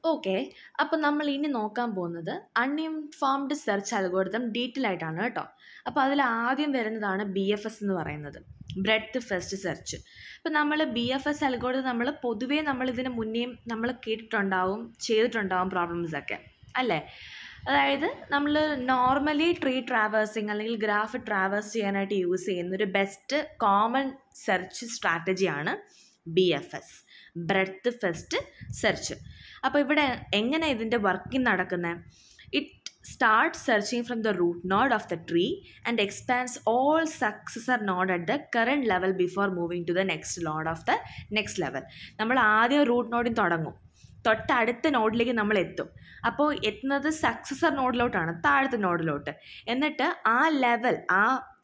Okay അപ്പോൾ നമ്മൾ ഇനി നോക്കാൻ പോകുന്നത് അൺഇൻഫോംഡ് സെർച്ച് അൽഗോരിതം ഡീറ്റെയിൽ ആയിട്ടാണ് കേട്ടോ അപ്പോൾ അതിൽ ആദ്യം വരുന്നതാണ് ബി എഫ് എസ് എന്ന് പറയുന്നത് ബ്രെഡ്ത്ത് ഫസ്റ്റ് സെർച്ച് അപ്പോൾ നമ്മൾ ബി എഫ് എസ് അൽഗോരിതം നമ്മൾ പൊതുവേ നമ്മൾ ഇതിന് മുന്നേയും നമ്മൾ കേട്ടിട്ടുണ്ടാവും ചെയ്തിട്ടുണ്ടാവും പ്രോബ്ലംസ് ഒക്കെ അല്ലേ അതായത് നമ്മൾ നോർമലി ട്രീ ട്രാവേഴ്സിങ് അല്ലെങ്കിൽ ഗ്രാഫ് ട്രാവേഴ്സ് ചെയ്യാനായിട്ട് യൂസ് ചെയ്യുന്ന ഒരു ബെസ്റ്റ് കോമൺ സെർച്ച് സ്ട്രാറ്റജിയാണ് B F S breadth first search അപ്പോൾ ഇവിടെ എങ്ങനെ ഇതിൻ്റെ വർക്കിംഗ് നടക്കുന്നത് it start searching from the root node of the tree and expands all successor node at the current level before moving to the next node of the next level നമ്മൾ ആദ്യം root നോഡിൽ തുടങ്ങും തൊട്ടടുത്ത നോഡിലേക്ക് നമ്മൾ എത്തും അപ്പോൾ എത്തുന്നത് സക്സസർ നോഡിലോട്ടാണ് താഴത്തെ നോഡിലോട്ട് എന്നിട്ട് ആ ലെവൽ ആ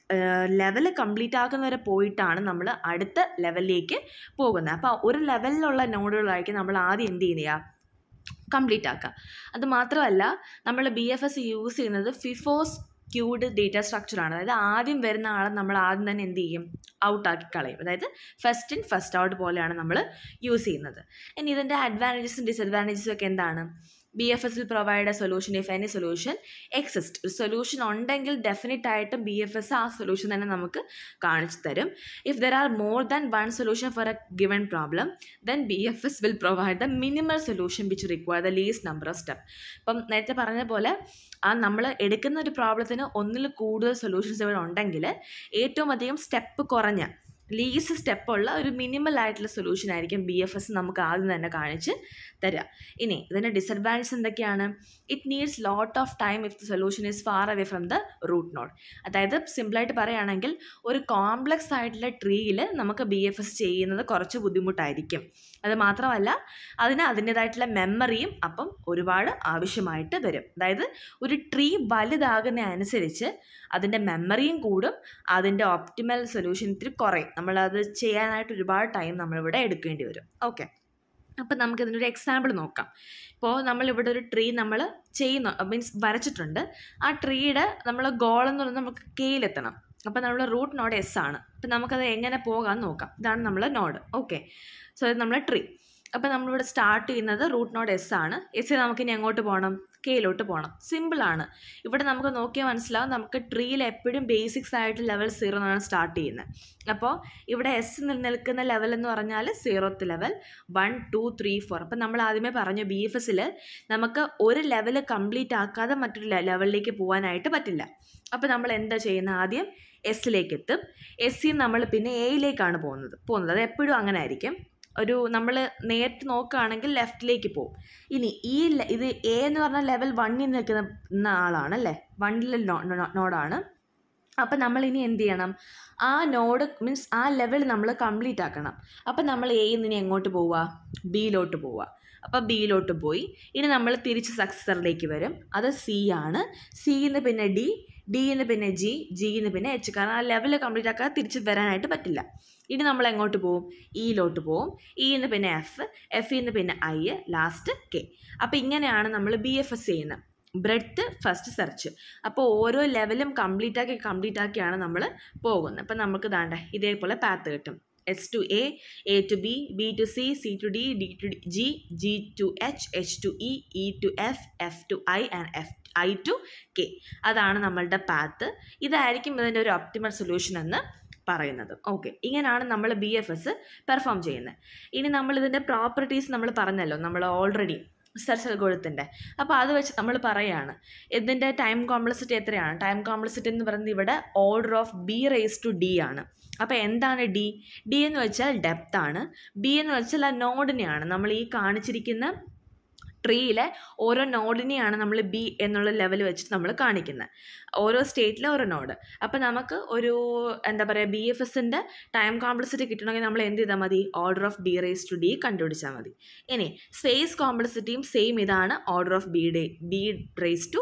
ലെവൽ കംപ്ലീറ്റ് ആക്കുന്നവരെ പോയിട്ടാണ് നമ്മൾ അടുത്ത ലെവലിലേക്ക് പോകുന്നത് അപ്പോൾ ഒരു ലെവലിലുള്ള നോഡുകളായിരിക്കും നമ്മൾ ആദ്യം എന്ത് ചെയ്യുക കംപ്ലീറ്റ് ആക്കുക അത് മാത്രമല്ല നമ്മൾ ബി എഫ് എസ് യൂസ് ചെയ്യുന്നത് ഫിഫോസ് ക്യൂഡ് ഡേറ്റ സ്ട്രക്ചറാണ് അതായത് ആദ്യം വരുന്ന ആളെ നമ്മൾ ആദ്യം തന്നെ എന്ത് ചെയ്യും ഔട്ടാക്കി കളയും അതായത് ഫസ്റ്റ് ഇൻ ഫസ്റ്റ് ഔട്ട് പോലെയാണ് നമ്മൾ യൂസ് ചെയ്യുന്നത് ഇനി ഇതിൻ്റെ അഡ്വാൻറ്റേജസും ഡിസഡ്വാൻറ്റേജസും ഒക്കെ എന്താണ് ബി എഫ് എസിൽ provide a solution if any solution exist ഒരു സൊല്യൂഷൻ ഉണ്ടെങ്കിൽ ഡെഫിനറ്റ് ആയിട്ട് ബി എഫ് എസ് ആ സൊല്യൂഷൻ തന്നെ നമുക്ക് കാണിച്ചു തരും if there are more than one solution for a given problem then B F S will provide the minimal solution which require the least number of step ഇപ്പം നേരത്തെ പറഞ്ഞ പോലെ ആ നമ്മൾ എടുക്കുന്ന ഒരു പ്രോബ്ലത്തിന് ഒന്നിൽ കൂടുതൽ സൊല്യൂഷൻസ് ഇവിടെ ഉണ്ടെങ്കിൽ ഏറ്റവും അധികം സ്റ്റെപ്പ് കുറഞ്ഞ ലീസ്റ്റ് സ്റ്റെപ്പുള്ള ഒരു മിനിമൽ ആയിട്ടുള്ള സൊല്യൂഷൻ ആയിരിക്കും ബി എഫ് എസ് നമുക്ക് ആദ്യം തന്നെ കാണിച്ച് തരിക ഇനി ഇതിൻ്റെ ഡിസഡ്വാൻറ്റേജ് എന്തൊക്കെയാണ് it needs lot of time if the solution is far away from the root node അതായത് സിമ്പിളായിട്ട് പറയുകയാണെങ്കിൽ ഒരു കോംപ്ലക്സ് ആയിട്ടുള്ള ട്രീയിൽ നമുക്ക് ബി എഫ് എസ് ചെയ്യുന്നത് കുറച്ച് ബുദ്ധിമുട്ടായിരിക്കും അത് മാത്രമല്ല അതിന് അതിൻ്റേതായിട്ടുള്ള മെമ്മറിയും അപ്പം ഒരുപാട് ആവശ്യമായിട്ട് വരും അതായത് ഒരു ട്രീ വലുതാകുന്ന അനുസരിച്ച് അതിൻ്റെ മെമ്മറിയും കൂടും അതിൻ്റെ ഒപ്റ്റിമൽ സൊല്യൂഷൻ ഇത്തിരി കുറയും നമ്മളത് ചെയ്യാനായിട്ട് ഒരുപാട് ടൈം നമ്മളിവിടെ എടുക്കേണ്ടി വരും ഓക്കെ അപ്പം നമുക്ക് ഇതിനൊരു എക്സാമ്പിൾ നോക്കാം ഇപ്പോൾ നമ്മളിവിടെ ഒരു ട്രീ നമ്മൾ ചെയ്യുന്നു മീൻസ് വരച്ചിട്ടുണ്ട് ആ ട്രീയുടെ നമ്മൾ ഗോൾ എന്ന് പറയുന്നത് നമുക്ക് കെയിലെത്തണം അപ്പോൾ നമ്മൾ റൂട്ട് നോഡ് എസ് ആണ് അപ്പം നമുക്കത് എങ്ങനെ പോകാൻ നോക്കാം ഇതാണ് നമ്മൾ നോഡ് ഓക്കെ സോ ഇത് നമ്മൾ ട്രീ അപ്പോൾ നമ്മളിവിടെ സ്റ്റാർട്ട് ചെയ്യുന്നത് റൂട്ട് നോഡ് എസ് ആണ് എസ് നമുക്ക് ഇനി എങ്ങോട്ട് പോകണം കെയിലോട്ട് പോകണം സിമ്പിളാണ് ഇവിടെ നമുക്ക് നോക്കിയാൽ മനസ്സിലാവും നമുക്ക് ട്രീയിൽ എപ്പോഴും ബേസിക്സ് ആയിട്ട് ലെവൽ സീറോ എന്നാണ് സ്റ്റാർട്ട് ചെയ്യുന്നത് അപ്പോൾ ഇവിടെ എസ് നിൽക്കുന്ന ലെവൽ എന്ന് പറഞ്ഞാൽ zeroth level one two three four അപ്പം നമ്മൾ ആദ്യമേ പറഞ്ഞു ബി എഫ് എസിൽ നമുക്ക് ഒരു ലെവൽ കംപ്ലീറ്റ് ആക്കാതെ മറ്റൊരു ലെവലിലേക്ക് പോകാനായിട്ട് പറ്റില്ല അപ്പോൾ നമ്മൾ എന്താ ചെയ്യുന്നത് ആദ്യം എസ്സിലേക്ക് എത്തും എസ്സിൽ നമ്മൾ പിന്നെ എയിലേക്കാണ് പോകുന്നത് പോകുന്നത് അത് എപ്പോഴും അങ്ങനെ ആയിരിക്കും ഒരു നമ്മൾ നേരിട്ട് നോക്കുകയാണെങ്കിൽ ലെഫ്റ്റിലേക്ക് പോകും ഇനി ഈ ഇത് എ എന്ന് പറഞ്ഞ ലെവൽ വണ്ണിൽ നിൽക്കുന്ന ആളാണ് അല്ലേ വണ്ണിലെ നോഡാണ് അപ്പം നമ്മൾ ഇനി എന്ത് ചെയ്യണം ആ നോഡ് മീൻസ് ആ ലെവൽ നമ്മൾ കംപ്ലീറ്റ് ആക്കണം അപ്പം നമ്മൾ എയിൽ നിന്ന് എങ്ങോട്ട് പോവുക ബിയിലോട്ട് പോവുക അപ്പോൾ ബിയിലോട്ട് പോയി ഇനി നമ്മൾ തിരിച്ച് സക്സസറിലേക്ക് വരും അത് സി ആണ് സിന്ന് പിന്നെ ഡി ഡിന്ന് പിന്നെ ജി ജിന്ന് പിന്നെ എച്ച് കാരണം ആ ലെവൽ കംപ്ലീറ്റ് ആക്കാതെ തിരിച്ച് വരാനായിട്ട് പറ്റില്ല ഇനി നമ്മൾ എങ്ങോട്ട് പോവും ഇയിലോട്ട് പോവും ഇന്ന് പിന്നെ എഫ് എഫിന്ന് പിന്നെ ഐ ലാസ്റ്റ് കെ അപ്പോൾ ഇങ്ങനെയാണ് നമ്മൾ ബി എഫ് എസ് ചെയ്യുന്നത് ബ്രെഡ്ത്ത് ഫസ്റ്റ് സെർച്ച് അപ്പോൾ ഓരോ ലെവലും കംപ്ലീറ്റ് ആക്കി കംപ്ലീറ്റ് ആക്കിയാണ് നമ്മൾ പോകുന്നത് അപ്പം നമുക്ക് ദാണ്ട ഇതേപോലെ പാത്ത് കിട്ടും S to A A to B B to C C to D D to G G to H H to E E to F F to I and F I to K അതാണ് നമ്മളുടെ path ഇതായിരിക്കും ഇതിൻ്റെ ഒരു optimal solution എന്ന് പറയുന്നത് okay ഇങ്ങനെയാണ് നമ്മൾ B F S perform ചെയ്യുന്നത് ഇനി നമ്മൾ ഇതിൻ്റെ പ്രോപ്പർട്ടീസ് നമ്മൾ പറഞ്ഞല്ലോ നമ്മൾ ഓൾറെഡി സെർച്ച് അൽഗോഴത്തിൻ്റെ അപ്പോൾ അത് വെച്ച് നമ്മൾ പറയുകയാണ് ഇതിൻ്റെ ടൈം കോംപ്ലക്സിറ്റി എത്രയാണ് ടൈം കോംപ്ലക്സിറ്റി എന്ന് പറയുന്നത് ഇവിടെ order of B raise to D ആണ് അപ്പോൾ എന്താണ് ഡി ഡി എന്ന് വെച്ചാൽ ഡെപ്ത് ആണ് ബി എന്ന് വെച്ചാൽ ആ നോഡിനെയാണ് നമ്മൾ ഈ കാണിച്ചിരിക്കുന്ന ട്രീയിലെ ഓരോ നോഡിനെയാണ് നമ്മൾ ബി എന്നുള്ള ലെവൽ വെച്ചിട്ട് നമ്മൾ കാണിക്കുന്നത് ഓരോ സ്റ്റേറ്റിലെ ഓരോ നോഡ് അപ്പോൾ നമുക്ക് ഒരു എന്താ പറയുക ബി എഫ് എസിൻ്റെ ടൈം കോംപ്ലക്സിറ്റി കിട്ടണമെങ്കിൽ നമ്മൾ എന്ത് ചെയ്താൽ മതി order of B raise to D കണ്ടുപിടിച്ചാൽ മതി ഇനി സ്പേസ് കോംപ്ലക്സിറ്റിയും സെയിം ഇതാണ് order of B D B raise to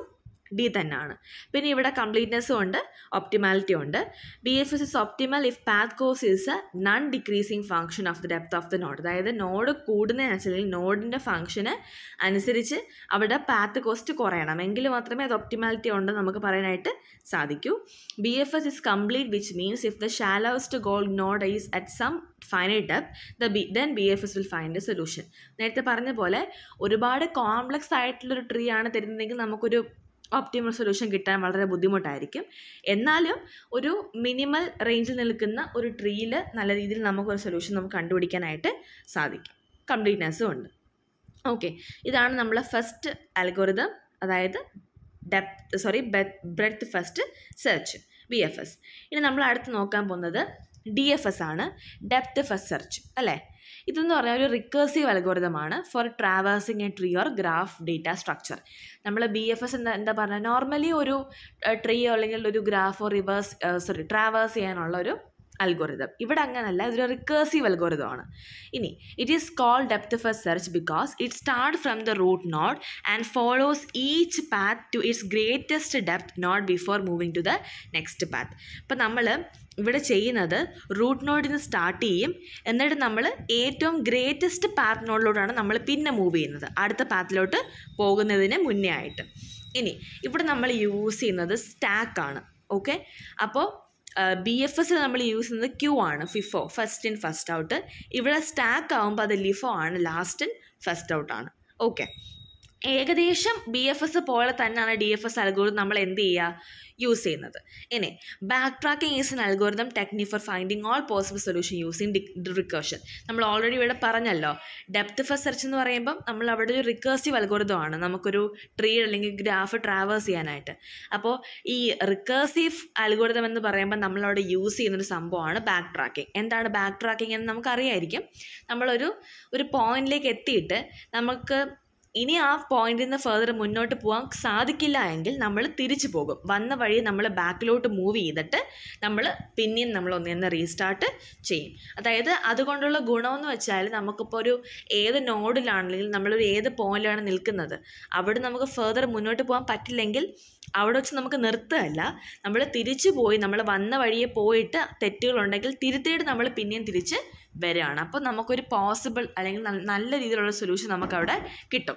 D തന്നെയാണ് പിന്നെ ഇവിടെ കംപ്ലീറ്റ്നെസ്സും ഉണ്ട് ഒപ്റ്റിമാലിറ്റിയും ഉണ്ട് B F S is optimal if path cost is a non decreasing function of the depth of the node അതായത് നോഡ് കൂടുന്നതിനനുസരിച്ച് നോഡിൻ്റെ ഫംഗ്ഷന് അനുസരിച്ച് അവിടെ പാത്ത് കോസ്റ്റ് കുറയണം എങ്കിൽ മാത്രമേ അത് ഒപ്റ്റിമാലിറ്റി ഉണ്ടെന്ന് നമുക്ക് പറയാനായിട്ട് സാധിക്കൂ B F S is complete which means if the shallowest goal node is at some finite depth the B then B F S will find a solution നേരത്തെ പറഞ്ഞ പോലെ ഒരുപാട് കോംപ്ലക്സ് ആയിട്ടുള്ളൊരു ട്രീ ആണ് തരുന്നതെങ്കിൽ നമുക്കൊരു ഒപ്റ്റിമൽ സൊല്യൂഷൻ കിട്ടാൻ വളരെ ബുദ്ധിമുട്ടായിരിക്കും എന്നാലും ഒരു മിനിമൽ റേഞ്ചിൽ നിൽക്കുന്ന ഒരു ട്രീയിൽ നല്ല രീതിയിൽ നമുക്കൊരു സൊല്യൂഷൻ നമുക്ക് കണ്ടുപിടിക്കാനായിട്ട് സാധിക്കും കംപ്ലീറ്റ്നെസ്സും ഉണ്ട് ഓക്കെ ഇതാണ് നമ്മളെ ഫസ്റ്റ് അൽഗോറിതം അതായത് depth sorry breadth first search B F S ഇനി നമ്മൾ അടുത്ത് നോക്കാൻ പോകുന്നത് ഡി എഫ് എസ് ആണ് ഡെപ്ത് ഫസ്റ്റ് സെർച്ച് അല്ലേ ഇതെന്ന് പറഞ്ഞാൽ ഒരു റിക്കേഴ്സീവ് അൽഗോറിതമാണ് for traversing a tree or graph data structure നമ്മൾ ബി എഫ് എസ് എന്താ എന്താ പറഞ്ഞാൽ നോർമലി ഒരു ട്രീയോ അല്ലെങ്കിൽ ഒരു ഗ്രാഫോ റിവേഴ്സ് സോറി ട്രാവേഴ്സ് ചെയ്യാനുള്ള ഒരു അൽഗോറിതം ഇവിടെ അങ്ങനല്ല ഇതൊരു റിക്കേഴ്സീവ് അൽഗോറിതമാണ് ഇനി it is call depth first search because it start from the root node and follows each path to its greatest depth node before moving to the next path അപ്പം നമ്മൾ ഇവിടെ ചെയ്യുന്നത് റൂട്ട് നോഡിൽ നിന്ന് സ്റ്റാർട്ട് ചെയ്യും എന്നിട്ട് നമ്മൾ ഏറ്റവും ഗ്രേറ്റസ്റ്റ് പാത്ത് നോഡിലോട്ടാണ് നമ്മൾ പിന്നെ മൂവ് ചെയ്യുന്നത് അടുത്ത പാത്തിലോട്ട് പോകുന്നതിന് മുന്നേ ആയിട്ട് ഇനി ഇവിടെ നമ്മൾ യൂസ് ചെയ്യുന്നത് സ്റ്റാക്കാണ് ഓക്കെ അപ്പോൾ ബി എഫ് എസിൽ നമ്മൾ യൂസ് ചെയ്യുന്നത് ക്യൂ ആണ് FIFO first in first out ഇവിടെ സ്റ്റാക്ക് ആകുമ്പോൾ അത് ലിഫോ ആണ് ലാസ്റ്റ് ഇൻ ഫസ്റ്റ് ഔട്ട് ആണ് ഓക്കെ ഏകദേശം ബി എഫ് എസ് പോലെ തന്നെയാണ് ഡി എഫ് എസ് അൽഗോറിതം നമ്മൾ എന്ത് ചെയ്യുക യൂസ് ചെയ്യുന്നത് ഇനി backtracking is an algorithm technique for finding all possible solution using recursion നമ്മൾ ഓൾറെഡി ഇവിടെ പറഞ്ഞല്ലോ ഡെപ്ത് ഫസ്റ്റ് സെർച്ച് എന്ന് പറയുമ്പം നമ്മൾ അവിടെ ഒരു റിക്കേഴ്സീവ് അൽഗോറിതം ആണ് നമുക്കൊരു ട്രീ അല്ലെങ്കിൽ ഗ്രാഫ് ട്രാവേഴ്സ് ചെയ്യാനായിട്ട് അപ്പോൾ ഈ റിക്കേഴ്സീവ് അൽഗോറിതം എന്ന് പറയുമ്പോൾ നമ്മളവിടെ യൂസ് ചെയ്യുന്നൊരു സംഭവമാണ് ബാക്ക് ട്രാക്കിംഗ് എന്താണ് ബാക്ക് ട്രാക്കിംഗ് എന്ന് നമുക്കറിയായിരിക്കും നമ്മളൊരു ഒരു പോയിന്റിലേക്ക് എത്തിയിട്ട് നമുക്ക് ഇനി ആ പോയിന്റിൽ നിന്ന് ഫെർദർ മുന്നോട്ട് പോകാൻ സാധിക്കില്ല എങ്കിൽ നമ്മൾ തിരിച്ചു പോകും വന്ന വഴി നമ്മൾ ബാക്കിലോട്ട് മൂവ് ചെയ്തിട്ട് നമ്മൾ പിന്നെയും നമ്മൾ ഒന്നിന്ന് റീസ്റ്റാർട്ട് ചെയ്യും അതായത് അതുകൊണ്ടുള്ള ഗുണമെന്ന് വെച്ചാൽ നമുക്കിപ്പോൾ ഒരു ഏത് നോഡിലാണെങ്കിലും നമ്മളൊരു ഏത് പോയിന്റിലാണ് നിൽക്കുന്നത് അവിടെ നമുക്ക് ഫെർദർ മുന്നോട്ട് പോകാൻ പറ്റില്ലെങ്കിൽ അവിടെ വെച്ച് നമുക്ക് നിർത്തുകയല്ല നമ്മൾ തിരിച്ചു പോയി നമ്മൾ വന്ന വഴിയെ പോയിട്ട് തെറ്റുകളുണ്ടെങ്കിൽ തിരുത്തിയിട്ട് നമ്മൾ പിന്നെയും തിരിച്ച് വരികയാണ് അപ്പോൾ നമുക്കൊരു പോസിബിൾ അല്ലെങ്കിൽ നല്ല രീതിയിലുള്ള സൊല്യൂഷൻ നമുക്കവിടെ കിട്ടും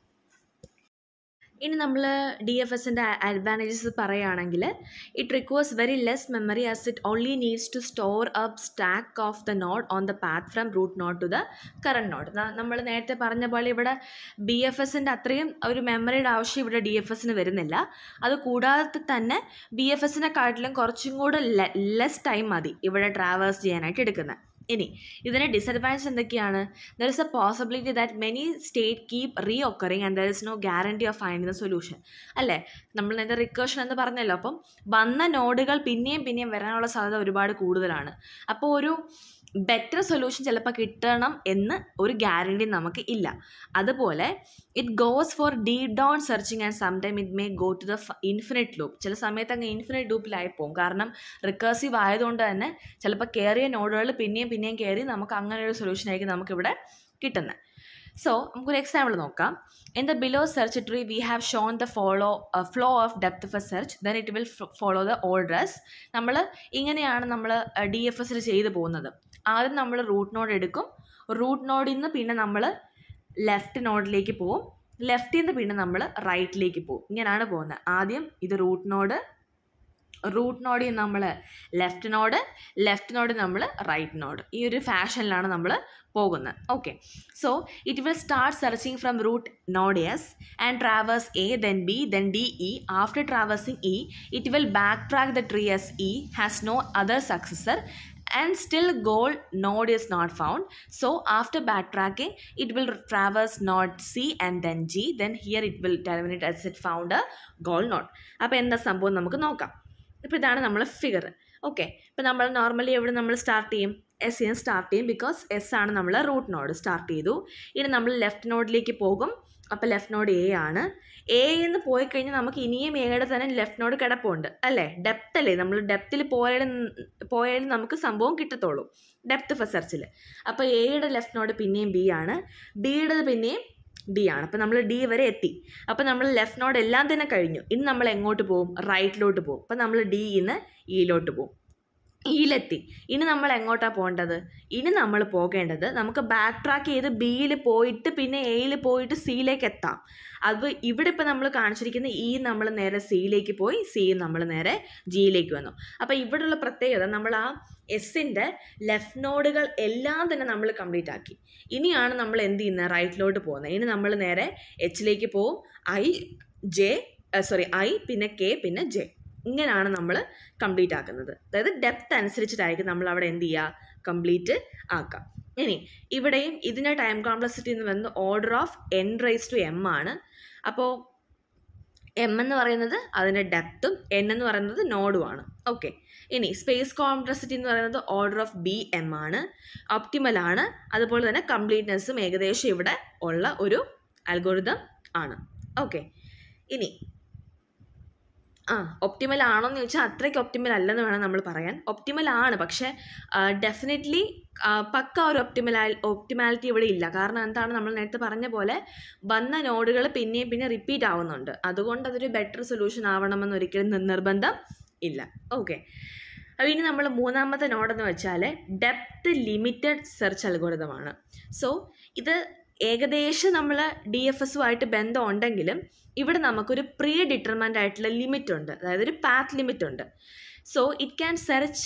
ഇനി നമ്മൾ ഡി എഫ് എസിൻ്റെ അഡ്വാൻറ്റേജസ് പറയുകയാണെങ്കിൽ it requires very less memory as it only needs to store up stack of the node on the path from root node to the current node നമ്മൾ നേരത്തെ പറഞ്ഞ പോലെ ഇവിടെ ബി എഫ് എസിൻ്റെ അത്രയും ഒരു മെമ്മറിയുടെ ആവശ്യം ഇവിടെ ഡി എഫ് എസിന് വരുന്നില്ല അത് കൂടാതെ തന്നെ ബി എഫ് എസിനെക്കാട്ടിലും കുറച്ചും കൂടെ ലെസ് ടൈം മതി ഇവിടെ ട്രാവേഴ്സ് ചെയ്യാനായിട്ട് എടുക്കുന്നത് ഇനി ഇതിന് ഡിസഡ്വാൻറ്റേജ് എന്തൊക്കെയാണ് there is a possibility that many state keep reoccurring and there is no guarantee of finding the solution അല്ലേ നമ്മൾ നേരത്തെ റിക്കേഷൻ എന്ന് പറഞ്ഞല്ലോ അപ്പം വന്ന നോഡുകൾ പിന്നെയും പിന്നെയും വരാനുള്ള സാധ്യത ഒരുപാട് കൂടുതലാണ് അപ്പോൾ ഒരു ബെറ്റർ സൊല്യൂഷൻ ചിലപ്പോൾ കിട്ടണം എന്ന് ഒരു ഗ്യാരണ്ടി നമുക്ക് ഇല്ല അതുപോലെ it goes for deep down searching and sometime it may go to the infinite loop ചില സമയത്ത് അങ്ങ് ഇൻഫിനിറ്റ് ലൂപ്പിലായി പോകും കാരണം റിക്കേഴ്സീവ് ആയതുകൊണ്ട് തന്നെ ചിലപ്പോൾ കയറിയ നോഡുകൾ പിന്നെയും പിന്നെയും കയറി നമുക്ക് അങ്ങനെ ഒരു സൊല്യൂഷനായിരിക്കും നമുക്കിവിടെ കിട്ടുന്നത് സോ നമുക്കൊരു എക്സാമ്പിൾ നോക്കാം in the below search tree we have shown the follow flow of depth first search then it will follow the orders നമ്മൾ ഇങ്ങനെയാണ് നമ്മൾ ഡി എഫ് എസിൽ ചെയ്തു പോകുന്നത് ആദ്യം നമ്മൾ റൂട്ട് നോഡ് എടുക്കും റൂട്ട് നോഡിൽ നിന്ന് പിന്നെ നമ്മൾ ലെഫ്റ്റ് നോഡിലേക്ക് പോവും ലെഫ്റ്റിൽ നിന്ന് പിന്നെ നമ്മൾ റൈറ്റിലേക്ക് പോകും ഇങ്ങനെയാണ് പോകുന്നത് ആദ്യം ഇത് റൂട്ട് നോഡ് റൂട്ട് നോഡിൽ നമ്മൾ ലെഫ്റ്റ് നോഡ് ലെഫ്റ്റ് നോഡ് നമ്മൾ റൈറ്റ് നോഡ് ഈ ഒരു ഫാഷനിലാണ് നമ്മൾ പോകുന്നത് okay so it will start searching from root node S and traverse A then B then D E after traversing E it will backtrack the tree S E has no other successor and still goal node is not found so after backtracking it will traverse node c and then g then here it will terminate as it found a goal node അപ്പോൾ എന്താ സംഭവം നമുക്ക് നോക്കാം ഇപ്പോൾ ഇതാണ് നമ്മളെ figure okay ഇപ്പോൾ നമ്മൾ നോർമലി എവിടെ നമ്മൾ സ്റ്റാർട്ട് ചെയ്യും എസ് ചെയ്യാൻ സ്റ്റാർട്ട് ചെയ്യും ബിക്കോസ് എസ് ആണ് നമ്മൾ റൂട്ട് നോഡ് സ്റ്റാർട്ട് ചെയ്തു ഇനി നമ്മൾ ലെഫ്റ്റ് നോഡിലേക്ക് പോകും അപ്പോൾ ലെഫ്റ്റ് നോഡ് എ ആണ് എ എന്ന് പോയി കഴിഞ്ഞാൽ നമുക്ക് ഇനിയും എയുടെ തന്നെ ലെഫ്റ്റ് നോഡ് കിടപ്പുണ്ട് അല്ലേ ഡെപ്ത് അല്ലേ നമ്മൾ ഡെപ്തിൽ പോയാലും പോയാലും നമുക്ക് സംഭവം കിട്ടത്തുള്ളൂ ഡെപ്ത് ഫസ്റ്റ് സെർച്ചിൽ അപ്പോൾ എയുടെ ലെഫ്റ്റ് നോഡ് പിന്നെയും ബി ആണ് ബിയുടേത് പിന്നെയും ഡി ആണ് അപ്പോൾ നമ്മൾ ഡി വരെ എത്തി അപ്പോൾ നമ്മൾ ലെഫ്റ്റ് നോഡ് എല്ലാം തന്നെ കഴിഞ്ഞു ഇനി നമ്മൾ എങ്ങോട്ട് പോകും റൈറ്റിലോട്ട് പോകും അപ്പോൾ നമ്മൾ ഡിന്ന് ഇയിലോട്ട് പോകും ഇയിലെത്തി ഇനി നമ്മൾ എങ്ങോട്ടാണ് പോകേണ്ടത് ഇനി നമ്മൾ പോകേണ്ടത് നമുക്ക് ബാക്ക് ട്രാക്ക് ചെയ്ത് ബിയിൽ പോയിട്ട് പിന്നെ എയിൽ പോയിട്ട് സിയിലേക്ക് എത്താം അത് ഇവിടെ ഇപ്പോൾ നമ്മൾ കാണിച്ചിരിക്കുന്ന ഇ നമ്മൾ നേരെ സിയിലേക്ക് പോയി സി നമ്മൾ നേരെ ജിയിലേക്ക് വന്നു അപ്പോൾ ഇവിടെയുള്ള പ്രത്യേകത നമ്മൾ ആ എസിൻ്റെ ലെഫ്റ്റ് നോഡുകൾ എല്ലാം തന്നെ നമ്മൾ കംപ്ലീറ്റ് ആക്കി ഇനിയാണ് നമ്മൾ എന്ത് ചെയ്യുന്നത് റൈറ്റിലോട്ട് പോകുന്നത് ഇനി നമ്മൾ നേരെ എച്ചിലേക്ക് പോവും ഐ ജെ സോറി ഐ പിന്നെ കെ പിന്നെ ജെ ഇങ്ങനെയാണ് നമ്മൾ കംപ്ലീറ്റ് ആക്കുന്നത് അതായത് ഡെപ്ത് അനുസരിച്ചിട്ടായിരിക്കും നമ്മൾ അവിടെ എന്ത് ചെയ്യുക കംപ്ലീറ്റ് ആക്കാം ഇനി ഇവിടെയും ഇതിൻ്റെ ടൈം കോംപ്ലക്സിറ്റി എന്ന് പറയുന്നത് order of N raise to M ആണ് അപ്പോൾ എം എന്ന് പറയുന്നത് അതിൻ്റെ ഡെപ്തും എൻ എന്ന് പറയുന്നത് നോഡുമാണ് ഓക്കെ ഇനി സ്പേസ് കോംപ്ലക്സിറ്റി എന്ന് പറയുന്നത് ഓർഡർ ഓഫ് ബി എം ആണ് ഒപ്റ്റിമൽ ആണ് അതുപോലെ തന്നെ കംപ്ലീറ്റ്നെസ്സും ഏകദേശം ഇവിടെ ഉള്ള ഒരു അൽഗോരിതം ആണ് ഓക്കെ ഇനി ആ ഒപ്റ്റിമൽ ആണോ എന്ന് ചോദിച്ചാൽ അത്രയ്ക്ക് ഒപ്റ്റിമൽ അല്ലെന്ന് വേണം നമ്മൾ പറയാൻ ഒപ്റ്റിമൽ ആണ് പക്ഷേ ഡെഫിനറ്റ്ലി പക്ക ഒരു ഒപ്റ്റിമൽ ഒപ്റ്റിമാലിറ്റി ഇവിടെ ഇല്ല കാരണം എന്താണ് നമ്മൾ നേരത്തെ പറഞ്ഞ പോലെ വന്ന നോഡുകൾ പിന്നെയും പിന്നെ റിപ്പീറ്റ് ആവുന്നുണ്ട് അതുകൊണ്ട് അതൊരു ബെറ്റർ സൊല്യൂഷൻ ആവണമെന്ന് ഒരിക്കലും നി- നിർബന്ധം ഇല്ല ഓക്കെ അപ്പോൾ ഇനി നമ്മൾ മൂന്നാമത്തെ നോഡെന്ന് വെച്ചാൽ ഡെപ്ത് ലിമിറ്റഡ് സെർച്ച് അൽഗോരിതമാണ് സോ ഇത് ഏകദേശം നമ്മൾ ഡി എഫ് എസുമായിട്ട് ബന്ധം ഉണ്ടെങ്കിലും ഇവിടെ നമുക്കൊരു പ്രീ ഡിറ്റർമൻഡ് ആയിട്ടുള്ള ലിമിറ്റ് ഉണ്ട് അതായത് ഒരു പാത്ത് ലിമിറ്റ് ഉണ്ട് so it can search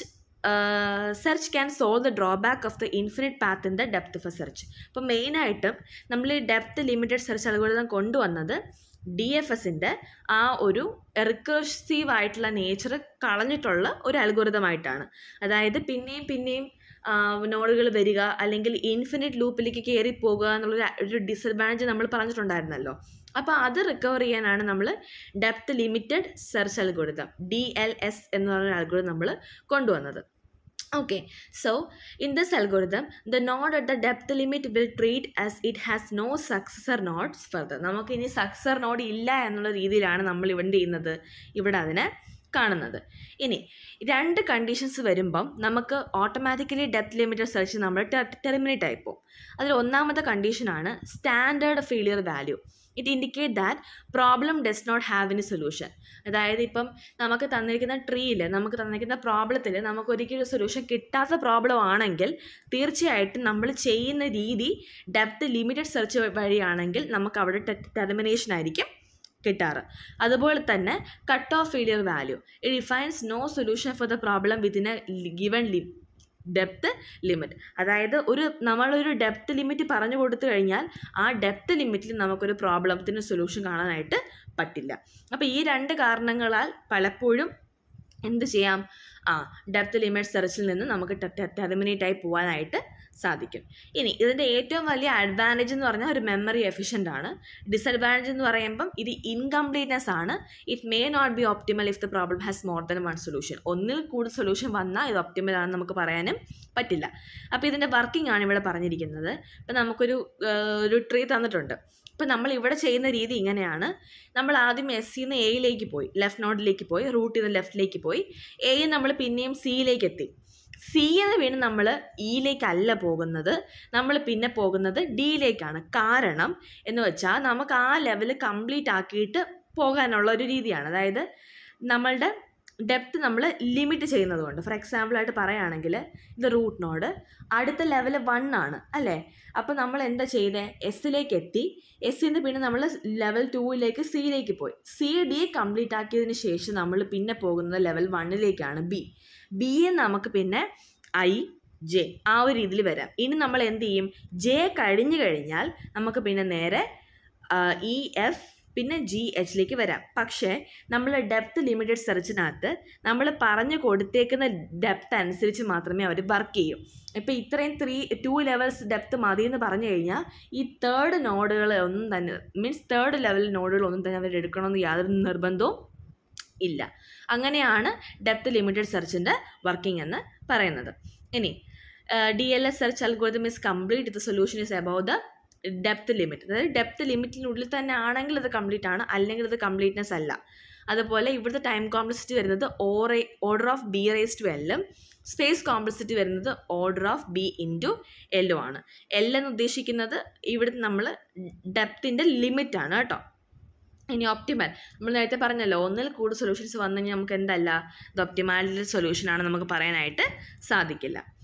search can solve the drawback of the infinite path in the depth of a search അപ്പോൾ മെയിനായിട്ടും നമ്മൾ ഈ ഡെപ്ത് ലിമിറ്റഡ് സെർച്ച് അൽഗോരിതം കൊണ്ടുവന്നത് ഡി എഫ് എസിൻ്റെ ആ ഒരു റിക്കേഴ്സീവ് ആയിട്ടുള്ള നേച്ചർ കളഞ്ഞിട്ടുള്ള ഒരു അൽഗോരിതമായിട്ടാണ് അതായത് പിന്നെയും പിന്നെയും നോഡുകൾ വരിക അല്ലെങ്കിൽ ഇൻഫിനിറ്റ് ലൂപ്പിലേക്ക് കയറി പോകുക എന്നുള്ളൊരു ഒരു ഡിസഡ്വാൻറ്റേജ് നമ്മൾ പറഞ്ഞിട്ടുണ്ടായിരുന്നല്ലോ അപ്പോൾ അത് റിക്കവർ ചെയ്യാനാണ് നമ്മൾ depth limited search algorithm D L S എന്ന് പറയുന്ന അൽഗോരിതം നമ്മൾ കൊണ്ടുവന്നത് Okay, so in this algorithm, the node at the depth limit will treat as it has no successor nodes further. നമുക്ക് ഇനി സക്സർ നോഡ് ഇല്ല എന്നുള്ള രീതിയിലാണ് നമ്മൾ ഇവിടെ ചെയ്യുന്നത് ഇവിടെ അതിനെ കാണുന്നത് ഇനി രണ്ട് കണ്ടീഷൻസ് വരുമ്പം നമുക്ക് ഓട്ടോമാറ്റിക്കലി ഡെപ്ത് ലിമിറ്റഡ് സെർച്ച് നമ്മൾ ടെർമിനേറ്റ് ആയിപ്പോവും അതിൽ ഒന്നാമത്തെ കണ്ടീഷനാണ് standard failure value it indicate that problem does not have any solution അതായത് ഇപ്പം നമുക്ക് തന്നിരിക്കുന്ന ട്രീയിൽ നമുക്ക് തന്നിരിക്കുന്ന പ്രോബ്ലത്തിൽ നമുക്ക് ഒരിക്കലും സൊല്യൂഷൻ കിട്ടാത്ത പ്രോബ്ലം ആണെങ്കിൽ തീർച്ചയായിട്ടും നമ്മൾ ചെയ്യുന്ന രീതി ഡെപ്ത് ലിമിറ്റഡ് സെർച്ച് വഴിയാണെങ്കിൽ നമുക്ക് അവിടെ ടെർമിനേഷൻ ആയിരിക്കും കിട്ടാറ് അതുപോലെ തന്നെ cut off failure value it defines no solution for the problem within a given ലി ഡെപ്ത് ലിമിറ്റ് അതായത് ഒരു നമ്മളൊരു ഡെപ്ത് ലിമിറ്റ് പറഞ്ഞു കൊടുത്തു കഴിഞ്ഞാൽ ആ ഡെപ്ത് ലിമിറ്റിൽ നമുക്കൊരു പ്രോബ്ലത്തിന് സൊല്യൂഷൻ കാണാനായിട്ട് പറ്റില്ല അപ്പോൾ ഈ രണ്ട് കാരണങ്ങളാൽ പലപ്പോഴും എന്ത് ചെയ്യാം ആ ഡെപ്ത് ലിമിറ്റ് സെർച്ചിൽ നിന്ന് നമുക്ക് ടെർമിനേറ്റ് ആയി പോകാനായിട്ട് സാധിക്കും ഇനി ഇതിൻ്റെ ഏറ്റവും വലിയ അഡ്വാൻറ്റേജ് എന്ന് പറഞ്ഞാൽ ഒരു മെമ്മറി എഫിഷ്യൻ്റ് ആണ് ഡിസഡ്വാൻറ്റേജ് എന്ന് പറയുമ്പം ഇത് ഇൻകംപ്ലീറ്റ്നെസ് ആണ് it may not be optimal if the problem has more than one solution ഒന്നിൽ കൂടുതൽ സൊല്യൂഷൻ വന്നാൽ ഇത് ഒപ്റ്റിമൽ ആണെന്ന് നമുക്ക് പറയാനും പറ്റില്ല അപ്പോൾ ഇതിൻ്റെ വർക്കിംഗ് ആണ് ഇവിടെ പറഞ്ഞിരിക്കുന്നത് ഇപ്പം നമുക്കൊരു ഒരു ട്രീ തന്നിട്ടുണ്ട് ഇപ്പം നമ്മൾ ഇവിടെ ചെയ്യുന്ന രീതി ഇങ്ങനെയാണ് നമ്മൾ ആദ്യം എസ് സിന്ന് എയിലേക്ക് പോയി ലെഫ്റ്റ് നോഡിലേക്ക് പോയി റൂട്ടിൽ നിന്ന് ലെഫ്റ്റിലേക്ക് പോയി എയിൽ നമ്മൾ പിന്നെയും സിയിലേക്ക് എത്തി സി എന്ന് വീണ് നമ്മൾ ഇയിലേക്കല്ല പോകുന്നത് നമ്മൾ പിന്നെ പോകുന്നത് ഡിയിലേക്കാണ് കാരണം എന്ന് വെച്ചാൽ നമുക്ക് ആ ലെവൽ കംപ്ലീറ്റ് ആക്കിയിട്ട് പോകാനുള്ള ഒരു രീതിയാണ് അതായത് നമ്മളുടെ ഡെപ്ത് നമ്മൾ ലിമിറ്റ് ചെയ്യുന്നത് കൊണ്ട് ഫോർ എക്സാമ്പിൾ ആയിട്ട് പറയുകയാണെങ്കിൽ ഇത് റൂട്ട് നോഡ് അടുത്ത ലെവൽ വൺ ആണ് അല്ലേ അപ്പോൾ നമ്മൾ എന്താ ചെയ്തത് എസ്സിലേക്ക് എത്തി എസ്സിന്ന് പിന്നെ നമ്മൾ ലെവൽ ടൂവിലേക്ക് സിയിലേക്ക് പോയി സി ഡി കംപ്ലീറ്റ് ആക്കിയതിന് ശേഷം നമ്മൾ പിന്നെ പോകുന്നത് ലെവൽ വണ്ണിലേക്കാണ് ബി ബിയെ നമുക്ക് പിന്നെ ഐ ജെ ആ ഒരു രീതിയിൽ വരാം ഇനി നമ്മൾ എന്ത് ചെയ്യും ജെ കഴിഞ്ഞു കഴിഞ്ഞാൽ നമുക്ക് പിന്നെ നേരെ ഇ എഫ് പിന്നെ ജി എച്ചിലേക്ക് വരാം പക്ഷേ നമ്മൾ ഡെപ്ത് ലിമിറ്റഡ് സെർച്ചിനകത്ത് നമ്മൾ പറഞ്ഞു കൊടുത്തേക്കുന്ന ഡെപ്ത് അനുസരിച്ച് മാത്രമേ അവർ വർക്ക് ചെയ്യൂ ഇപ്പോൾ ഇത്രയും ത്രീ ടു ലെവൽസ് ഡെപ്ത് മതി എന്ന് പറഞ്ഞു കഴിഞ്ഞാൽ ഈ തേർഡ് നോഡുകൾ ഒന്നും തന്നെ മീൻസ് തേർഡ് ലെവൽ നോഡുകൾ ഒന്നും തന്നെ അവർ എടുക്കണമെന്ന് യാതൊരു നിർബന്ധവും ഇല്ല അങ്ങനെയാണ് ഡെപ്ത് ലിമിറ്റഡ് സെർച്ചിൻ്റെ വർക്കിംഗ് എന്ന് പറയുന്നത് ഇനി D L S search algorithm is complete the solution is about the depth limit അതായത് ഡെപ്ത് ലിമിറ്റിനുള്ളിൽ തന്നെ ആണെങ്കിൽ അത് കംപ്ലീറ്റ് ആണ് അല്ലെങ്കിൽ അത് കംപ്ലീറ്റ്നെസ് അല്ല അതുപോലെ ഇവിടുത്തെ ടൈം കോംപ്ലക്സിറ്റി വരുന്നത് or order of B raise to എല്ലും സ്പേസ് കോംപ്ലക്സിറ്റി വരുന്നത് ഓർഡർ ഓഫ് ബി ഇൻറ്റു എല്ലും ആണ് എൽ എന്ന് ഉദ്ദേശിക്കുന്നത് ഇവിടുത്തെ നമ്മൾ ഡെപ്തിൻ്റെ ലിമിറ്റ് ആണ് കേട്ടോ ഇനി ഒപ്റ്റിമൽ നമ്മൾ നേരത്തെ പറഞ്ഞല്ലോ ഒന്നിൽ കൂടുതൽ സൊല്യൂഷൻസ് വന്നു കഴിഞ്ഞാൽ നമുക്ക് എന്തല്ല ഇത് ഒപ്റ്റിമാലിൻ്റെ സൊല്യൂഷനാണ് നമുക്ക് പറയാനായിട്ട് സാധിക്കില്ല